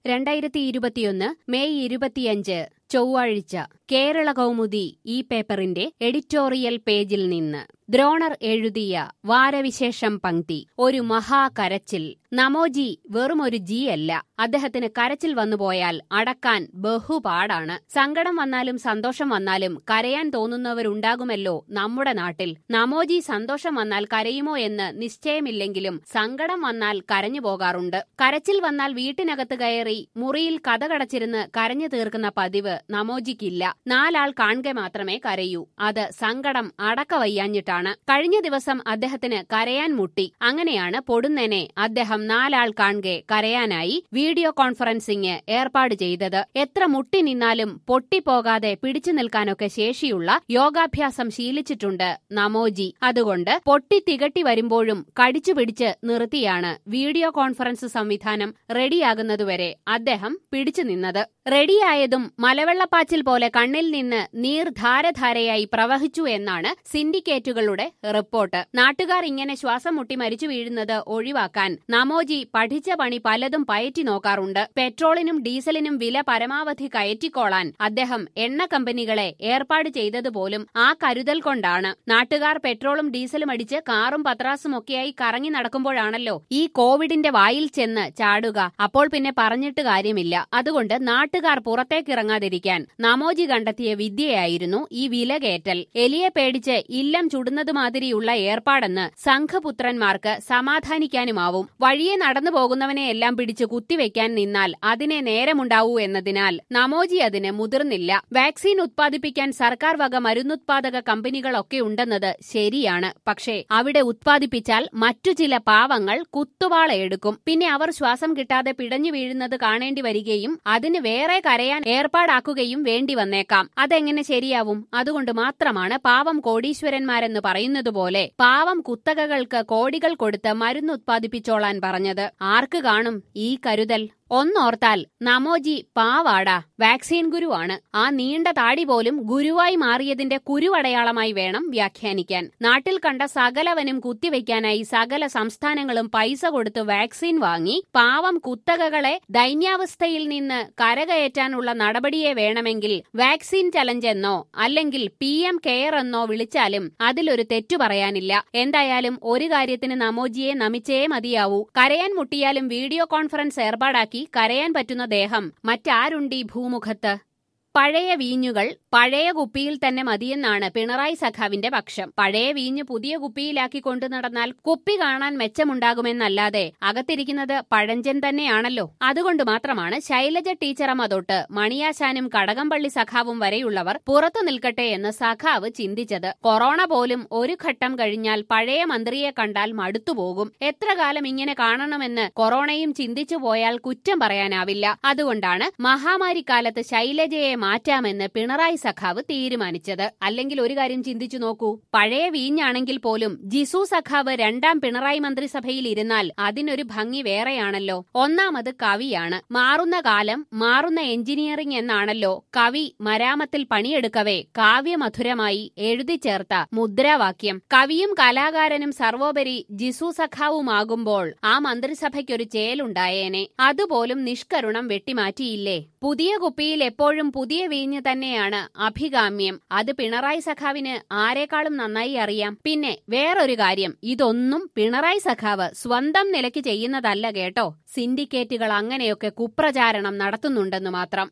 രണ്ടായിരത്തി ഇരുപത്തിയൊന്ന് മെയ് ഇരുപത്തിയഞ്ച് ചൊവ്വാഴ്ച കേരള കൗമുദി ഈ പേപ്പറിന്റെ എഡിറ്റോറിയൽ പേജിൽ നിന്ന് ദ്രോണർ എഴുതിയ വാരവിശേഷം പങ്ക്തി ഒരു മഹാകരച്ചിൽ നമോജി വെറുമൊരു ജി അല്ല അദ്ദേഹത്തിന് കരച്ചിൽ വന്നുപോയാൽ അടക്കാൻ ബഹുപാടാണ് സങ്കടം വന്നാലും സന്തോഷം വന്നാലും കരയാൻ തോന്നുന്നവരുണ്ടാകുമല്ലോ നമ്മുടെ നാട്ടിൽ നമോജി സന്തോഷം വന്നാൽ കരയുമോ എന്ന് നിശ്ചയമില്ലെങ്കിലും സങ്കടം വന്നാൽ കരഞ്ഞു പോകാറുണ്ട് കരച്ചിൽ വന്നാൽ വീട്ടിനകത്ത് കയറി മുറിയിൽ കഥകടച്ചിരുന്ന് കരഞ്ഞു തീർക്കുന്ന പതിവ് നമോജിക്കില്ല നാലാൾ കാണുക മാത്രമേ കരയൂ അത് സങ്കടം അടക്കവയ്യാഞ്ഞിട്ടാണ് കഴിഞ്ഞ ദിവസം അദ്ദേഹത്തിന് കരയാൻ മുട്ടി അങ്ങനെയാണ് പൊടുന്നനെ അദ്ദേഹം നാലാൾ കാണുക കരയാനായി വീഡിയോ കോൺഫറൻസിംഗ് ഏർപ്പാട് ചെയ്തത് എത്ര മുട്ടി നിന്നാലും പൊട്ടിപ്പോകാതെ പിടിച്ചു നിൽക്കാനൊക്കെ ശേഷിയുള്ള യോഗാഭ്യാസം ശീലിച്ചിട്ടുണ്ട് നമോജി അതുകൊണ്ട് പൊട്ടി തികട്ടി വരുമ്പോഴും കടിച്ചു പിടിച്ച് നിർത്തിയാണ് വീഡിയോ കോൺഫറൻസ് സംവിധാനം റെഡിയാകുന്നതുവരെ അദ്ദേഹം പിടിച്ചു നിന്നത് റെഡിയായതും മലവെള്ളപ്പാച്ചിൽ പോലെ കണ്ണിൽ നിന്ന് നീർ ധാരധാരയായി പ്രവഹിച്ചു എന്നാണ് സിൻഡിക്കേറ്റുകളുടെ റിപ്പോർട്ട് നാട്ടുകാർ ഇങ്ങനെ ശ്വാസം മുട്ടി മരിച്ചു വീഴുന്നത് ഒഴിവാക്കാൻ നമോജി പഠിച്ച പണി പലതും പയറ്റി നോക്കാറുണ്ട് പെട്രോളിനും ഡീസലിനും വില പരമാവധി കയറ്റിക്കോളാൻ അദ്ദേഹം എണ്ണ കമ്പനികളെ ഏർപ്പാട് ചെയ്തതുപോലും ആ കരുതൽ കൊണ്ടാണ് നാട്ടുകാർ പെട്രോളും ഡീസലും അടിച്ച് കാറും പത്രാസും ഒക്കെയായി കറങ്ങി നടക്കുമ്പോഴാണല്ലോ ഈ കോവിഡിന്റെ വായിൽ ചെന്ന് ചാടുക അപ്പോൾ പിന്നെ പറഞ്ഞിട്ട് കാര്യമില്ല അതുകൊണ്ട് നാട്ടുകാർ പുറത്തേക്കിറങ്ങാതിരിക്കാൻ നമോജി കണ്ടെത്തിയ വിദ്യയായിരുന്നു ഈ വിലകയറ്റൽ എലിയെ പേടിച്ച് ഇല്ലം ചുടുന്നതുമാതിരിയുള്ള ഏർപ്പാടെന്ന് സംഘപുത്രന്മാർക്ക് സമാധാനിക്കാനുമാവും വഴിയെ നടന്നു പോകുന്നവനെ എല്ലാം പിടിച്ച് കുത്തിവെക്കാൻ നിന്നാൽ അതിനെ നേരമുണ്ടാവൂ എന്നതിനാൽ നമോജി അതിന് മുതിർന്നില്ല വാക്സിൻ ഉത്പാദിപ്പിക്കാൻ സർക്കാർ വക മരുന്നുത്പാദക കമ്പനികളൊക്കെ ഉണ്ടെന്നത് ശരിയാണ് പക്ഷേ അവിടെ ഉത്പാദിപ്പിച്ചാൽ മറ്റു ചില പാവങ്ങൾ കുത്തുവാളയെടുക്കും പിന്നെ അവർ ശ്വാസം കിട്ടാതെ പിടഞ്ഞു വീഴുന്നത് കാണേണ്ടി വരികയും അതിന് വേറെ കരയാൻ ഏർപ്പാടാക്കുകയും വേണ്ടി വന്നേക്കാം അതെങ്ങനെ ശരിയാവും അതുകൊണ്ട് മാത്രമാണ് പാവം കോടീശ്വരന്മാരെന്ന് പറയുന്നതുപോലെ പാവം കുത്തകകൾക്ക് കോടികൾ കൊടുത്ത് മരുന്ന് ഉത്പാദിപ്പിച്ചോളാൻ പറഞ്ഞത് ആർക്ക് കാണും ഈ കരുതൽ ഒന്നോർത്താൽ നമോജി പാവാടാ വാക്സിൻ ഗുരുവാണ് ആ നീണ്ട താടി പോലും ഗുരുവായി മാറിയതിന്റെ കുരുവടയാളമായി വേണം വ്യാഖ്യാനിക്കാൻ നാട്ടിൽ കണ്ട സകലവനും കുത്തിവെക്കാനായി സകല സംസ്ഥാനങ്ങളും പൈസ കൊടുത്ത് വാക്സിൻ വാങ്ങി പാവം കുത്തകകളെ ദൈന്യാവസ്ഥയിൽ നിന്ന് കരകയറ്റാനുള്ള നടപടിയെ വേണമെങ്കിൽ വാക്സിൻ ചലഞ്ച് എന്നോ അല്ലെങ്കിൽ പി എം കെയർ എന്നോ വിളിച്ചാലും അതിലൊരു തെറ്റു പറയാനില്ല എന്തായാലും ഒരു കാര്യത്തിന് നമോജിയെ നമിച്ചേ മതിയാവൂ കരയാൻ മുട്ടിയാലും വീഡിയോ കോൺഫറൻസ് ഏർപ്പാടാക്കി കരയാൻ പറ്റുന്ന ദേഹം മറ്റാരുണ്ടീ ഭൂമുഖത്ത് പഴയ വീഞ്ഞുകൾ പഴയ കുപ്പിയിൽ തന്നെ മതിയെന്നാണ് പിണറായി സഖാവിന്റെ പക്ഷം പഴയ വീഞ്ഞ് പുതിയ കുപ്പിയിലാക്കി കൊണ്ടു നടന്നാൽ കുപ്പി കാണാൻ മെച്ചമുണ്ടാകുമെന്നല്ലാതെ അകത്തിരിക്കുന്നത് പഴഞ്ചൻ തന്നെയാണല്ലോ അതുകൊണ്ട് മാത്രമാണ് ശൈലജ ടീച്ചറമ്മ തൊട്ട് മണിയാശാനും കടകംപള്ളി സഖാവും വരെയുള്ളവർ പുറത്തു നിൽക്കട്ടെ എന്ന് സഖാവ് ചിന്തിച്ചത് കൊറോണ പോലും ഒരു ഘട്ടം കഴിഞ്ഞാൽ പഴയ മന്ത്രിയെ കണ്ടാൽ മടുത്തുപോകും എത്ര കാലം ഇങ്ങനെ കാണണമെന്ന് കൊറോണയും ചിന്തിച്ചു പോയാൽ കുറ്റം പറയാനാവില്ല അതുകൊണ്ടാണ് മഹാമാരിക്കാലത്ത് ശൈലജയെ മാറ്റാമെന്ന് പിണറായി സഖാവ് തീരുമാനിച്ചത് അല്ലെങ്കിൽ ഒരു കാര്യം ചിന്തിച്ചു നോക്കൂ പഴയ വീഞ്ഞാണെങ്കിൽ പോലും ജിസു സഖാവ് രണ്ടാം പിണറായി മന്ത്രിസഭയിൽ ഇരുന്നാൽ അതിനൊരു ഭംഗി വേറെയാണല്ലോ ഒന്നാമത് കവിയാണ് മാറുന്ന കാലം മാറുന്ന എഞ്ചിനീയറിംഗ് എന്നാണല്ലോ കവി മരാമത്തിൽ പണിയെടുക്കവേ കാവ്യമധുരമായി എഴുതി ചേർത്ത മുദ്രാവാക്യം കവിയും കലാകാരനും സർവോപരി ജിസു സഖാവുമാകുമ്പോൾ ആ മന്ത്രിസഭയ്ക്കൊരു ചേലുണ്ടായേനെ അതുപോലും നിഷ്കരുണം വെട്ടിമാറ്റിയില്ലേ പുതിയ കുപ്പിയിൽ എപ്പോഴും പുതിയ വീഞ്ഞ് തന്നെയാണ് അഭികാമ്യം അത് പിണറായി സഖാവിന് ആരെക്കാളും നന്നായി അറിയാം പിന്നെ വേറൊരു കാര്യം ഇതൊന്നും പിണറായി സഖാവ് സ്വന്തം നിലയ്ക്ക് ചെയ്യുന്നതല്ല കേട്ടോ സിൻഡിക്കേറ്റുകൾ അങ്ങനെയൊക്കെ കുപ്രചാരണം നടത്തുന്നുണ്ടെന്ന് മാത്രം